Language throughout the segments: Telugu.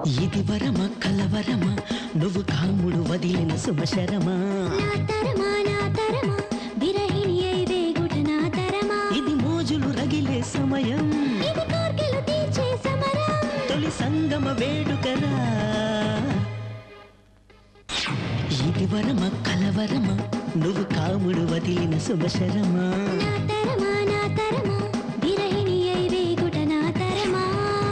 ఇది వరమా కలవరమా నువ్వు కాముడు వదిలిన సుమశరమా నా తరమా నా తరమా విరహిణి అయి వేగుట నా తరమా ఇది మోజులు రగిలే సమయం ఇది కోర్కెలు తీర్చే సమరం తొలి సంగమ వేడుకరా ఇది వరమా కలవరమా నువ్వు కాముడు వదిలిన సుమశరమా నా తరమా నా తరమా విరహిణి అయి వేగుట నా తరమా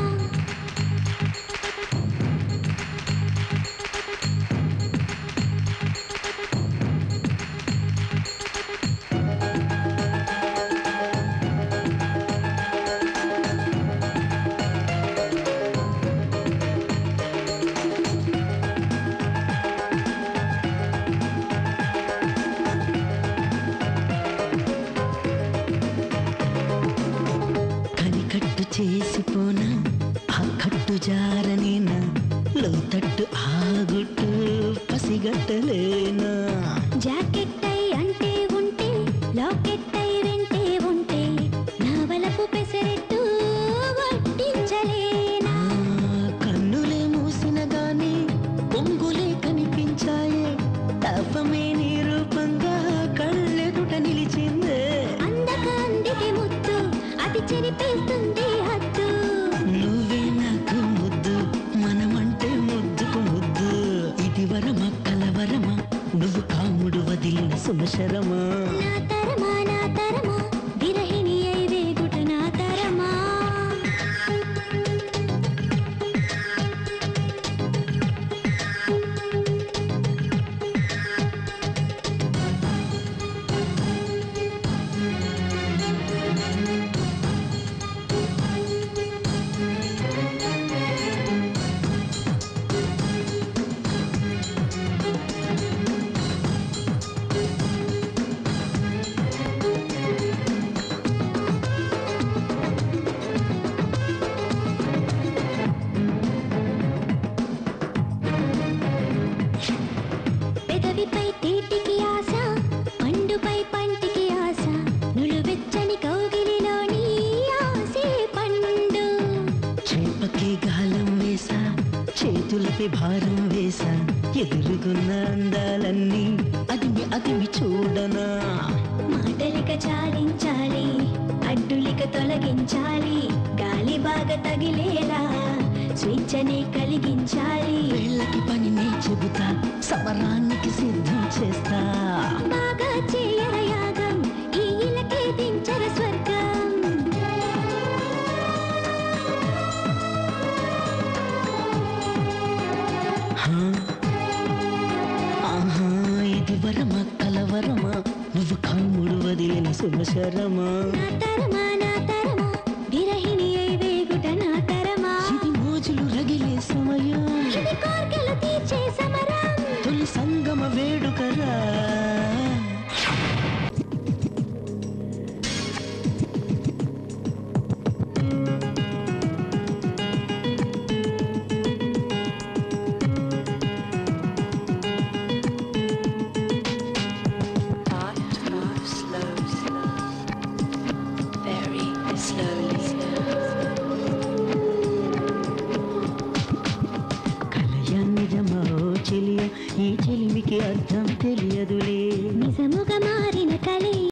కనికట్టు చేసిపోనా ఆ కట్టు జారనేనా లోతట్టు ఆగుట్టు పసిగట్టలేనా జాకెట్ అయి అంటే ఉంటే లాకెట్ అయి వెంటే ఉంటే నా వలపు పెసరెట్టు వడ్డించలేనా ఆ కన్నులే మూసిన గాని పొంగులే కనిపించాయే తపమే నీ రూపంగా కళ్ళెదుట నిలిచిందే అందక అందితే ముద్దు అది చెరిపేస్తుంది హద్దు నువ్వే నాకు ముద్దు మనమంటే ముద్దుకు ముద్దు ఇది వరమా కలవరమా నువ్వు కాముడు వదిలిన సుమశరమా నా తరమా నా తరమా విరహిణి అయి వేగుట నా తరమా పెదవిపై తీటికి ఆశ పండుపై పంటికి ఆశ నులువెచ్చని కౌగిలిలోని ఆసే పండు చేపకి గాలం వేసా చేతులపై భారం వేసా ఎదురుగున్న అందాలన్నీ అదిమి అదిమి చూడనా మాటలిక చాలించాలి అడ్డులిక తొలగించాలి గాలి బాగా తగిలేలా స్వేచ్ఛనే కలిగించాలి వీళ్ళకి పని నే చెబుతా సమరానికి సిద్ధం చేస్తా బాగా చేయర యాగం ఈ ఇలకే దించర స్వర్గం హా? ఆహా ఇది వరమా కలవరమా నువ్వు కాముడు వదిలిన సుమశరమా నా తరమా నా తరమా విరహిణి అయి వేగుట నా తరమా ఇది మోజులు రగిలే సమయం ఇది కోర్కెలు తీర్చే సమరం తొలి సంగమ వేడుకరా Heart moves slow, slow, very slowly. కలయ నిజమా ఓ చెలియ ఈ చెలిమికి అర్థం తెలియదులే